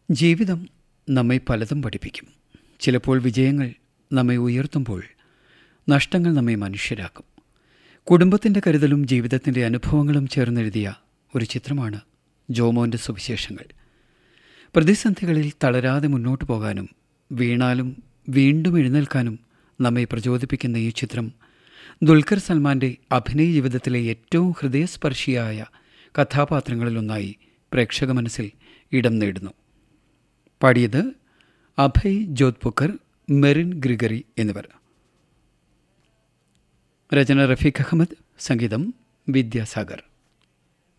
ജീവിതം നമ്മെ പലതും പഠിപ്പിക്കും ചിലപ്പോൾ വിജയങ്ങൾ നമ്മെ ഉയർത്തുമ്പോൾ നഷ്ടങ്ങൾ നമ്മെ മനുഷ്യരാക്കും കുടുംബത്തിൻ്റെ കരുതലും ജീവിതത്തിൻ്റെ അനുഭവങ്ങളും ചേർന്നെഴുതിയ ഒരു ചിത്രമാണ് ജോമോൻ്റെ സുവിശേഷങ്ങൾ പ്രതിസന്ധികളിൽ തളരാതെ മുന്നോട്ട് പോകാനും വീണാലും വീണ്ടും എഴുന്നേൽക്കാനും നമ്മെ പ്രചോദിപ്പിക്കുന്ന ഈ ചിത്രം ദുൽഖർ സൽമാൻ്റെ അഭിനയ ജീവിതത്തിലെ ഏറ്റവും ഹൃദയസ്പർശിയായ കഥാപാത്രങ്ങളിലൊന്നായി പ്രേക്ഷക മനസ്സിൽ ഇടം നേടുന്നു പാടിയത് അഭയ് ജോധ്പുക്കർ മെറിൻ ഗ്രിഗറി എന്നിവർ രചന റഫീഖ് അഹമ്മദ് സംഗീതം വിദ്യാസാഗർ